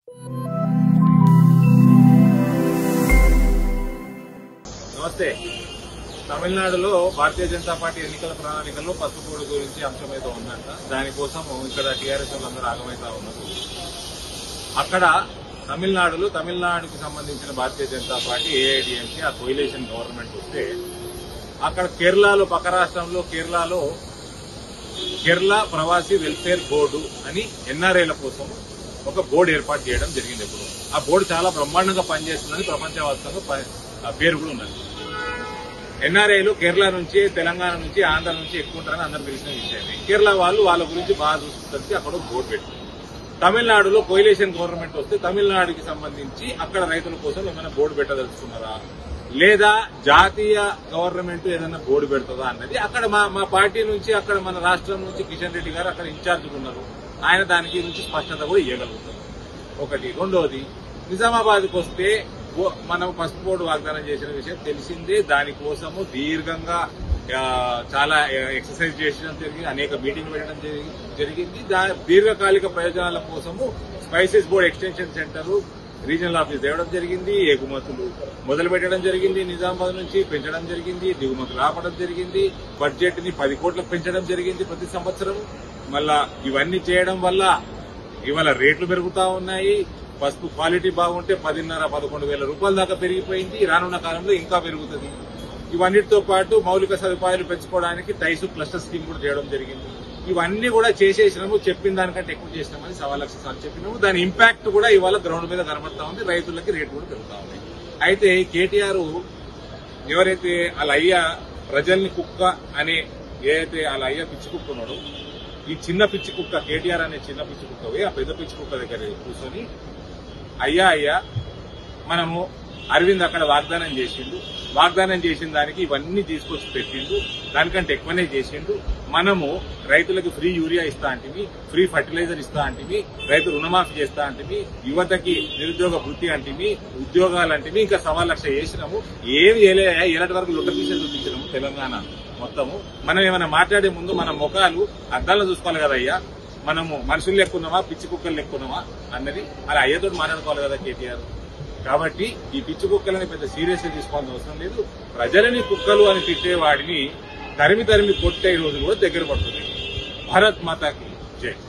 నమస్తే తమిళనాడులో భారతీయ జనతా పార్టీ ఎన్నికల ప్రణాళికలో పసుపు కోడ్ గురించి అంశం అయితే ఉందంట దానికోసం ఇక్కడ టీఆర్ఎస్ వాళ్ళందరూ ఆగమైతా ఉన్నారు అక్కడ తమిళనాడులో తమిళనాడుకి సంబంధించిన భారతీయ జనతా పార్టీ ఏఐడిఎంకి ఆ కొయిలేషన్ గవర్నమెంట్ వస్తే అక్కడ కేరళలో పక్క రాష్ట్రంలో కేరళలో కేరళ ప్రవాసీ వెల్ఫేర్ బోర్డు అని ఎన్ఆర్ఐల కోసం ఒక బోర్డు ఏర్పాటు చేయడం జరిగింది ఇప్పుడు ఆ బోర్డు చాలా బ్రహ్మాండంగా పనిచేస్తుందని ప్రపంచవ్యాప్తంగా ప- ఆ పేరు కూడా ఉన్నది ఎన్ఆర్ఐలు కేరళ నుంచి తెలంగాణ నుంచి ఆంధ్ర నుంచి ఎక్కువ ఉంటారని అందరు తెలిసిన విషయమే కేరళ వాళ్ళు వాళ్ళ గురించి బాగా చూసుకుంటే అక్కడ ఒక బోర్డు పెట్టారు తమిళనాడులో కోయిలేషన్ గవర్నమెంట్ వస్తే తమిళనాడుకి సంబంధించి అక్కడ రైతుల కోసం ఏమైనా బోర్డు పెట్టదలుచుకున్నారా లేదా జాతీయ గవర్నమెంట్ ఏదైనా బోర్డు పెడుతుందా అన్నది అక్కడ మా మా పార్టీ నుంచి అక్కడ మన రాష్ట్రం నుంచి కిషన్ రెడ్డి గారు అక్కడ ఇన్ఛార్జ్ ఉన్నారు ఆయన దానికి నుంచి స్పష్టత కూడా ఇవ్వగలుగుతారు ఒకటి రెండోది నిజామాబాద్కి వస్తే ఓ- మనం పసుపు బోర్డు వాగ్దానం చేసిన విషయం తెలిసిందే దానికోసము దీర్ఘంగా ఆ, చాలా ఎక్సర్సైజ్ చేయడం జరిగింది అనేక మీటింగ్ పెట్టడం జరిగి- జరిగింది దా- దీర్ఘకాలిక ప్రయోజనాల కోసము spices board extension centre regional office తేవడం జరిగింది ఎగుమతులు మొదలు పెట్టడం జరిగింది నిజామాబాద్ నుంచి పెంచడం జరిగింది దిగుమతులు ఆపడం జరిగింది బడ్జెట్ ని పది కోట్లకు పెంచడం జరిగింది ప్రతి సంవత్సరం మళ్ళా ఇవన్నీ చేయడం వల్ల ఇవాళ రేట్లు పెరుగుతా ఉన్నాయి పసుపు క్వాలిటీ బాగుంటే పదిన్నర పదకొండు వేల రూపాయల దాకా పెరిగిపోయింది రానున్న కాలంలో ఇంకా పెరుగుతుంది ఇవన్నిటితో పాటు మౌలిక సదుపాయాలు పెంచుకోవడానికి టైసు క్లస్టర్ స్కీమ్ కూడా చేయడం జరిగింది ఇవన్నీ కూడా చేసేసినాము చెప్పిన దానికంటే ఎక్కువ చేసినామని సవా లక్ష సార్లు చెప్పినాము దాని ఇంపాక్ట్ కూడా ఇవాళ గ్రౌండ్ మీద కనబడతా ఉంది రైతులకి రేటు కూడా పెరుగుతా ఉంది అయితే కేటీఆర్ ఎవరైతే వాళ్ళ అయ్య ప్రజల్ని కుక్క అనే ఏదైతే వాళ్ళ అయ్య పిచ్చి కుక్క ఉన్నాడో ఈ చిన్న పిచ్చి కుక్క కేటీఆర్ అనే చిన్న పిచ్చి కుక్క పోయి ఆ పెద్ద పిచ్చి కుక్క దగ్గర కూర్చొని అయ్యా అయ్యా మనము అరవింద్ అక్కడ వాగ్దానం చేసిండు వాగ్దానం చేసిన దానికి ఇవన్నీ తీసుకొచ్చి పెట్టిండు దానికంటే ఎక్కువనే చేసిండు మనము రైతులకు ఫ్రీ యూరియా ఇస్తా అంటివి ఫ్రీ ఫర్టిలైజర్ ఇస్తా అంటివి రైతు రుణమాఫీ చేస్తా అంటివి యువతకి నిరుద్యోగ వృత్తి అంటివి ఉద్యోగాలు అంటివి ఇంకా సవా లక్ష చేసినాము ఏమి చేయలే ఇలాంటి వరకు లుట్ట తీసే చూపించినాము తెలంగాణ మొత్తము మనం ఏమైనా మాట్లాడే ముందు మన ముఖాలు అద్దాల్లో చూసుకోవాలి కదయ్యా మనము మనుషులు లెక్కున్నామా పిచ్చి కుక్కలు లెక్కున్నామా అన్నది అలా అయ్యతో మాట్లాడుకోవాలి కదా కేటీఆర్ కాబట్టి ఈ పిచ్చి కుక్కలని పెద్ద సీరియస్ గా తీసుకోవాల్సిన అవసరం లేదు ప్రజలని కుక్కలు అని తిట్టే వాడిని తరిమి తరిమి కొట్టే రోజులు కూడా దగ్గర పడుతుంది భారత్ మాతాకి జై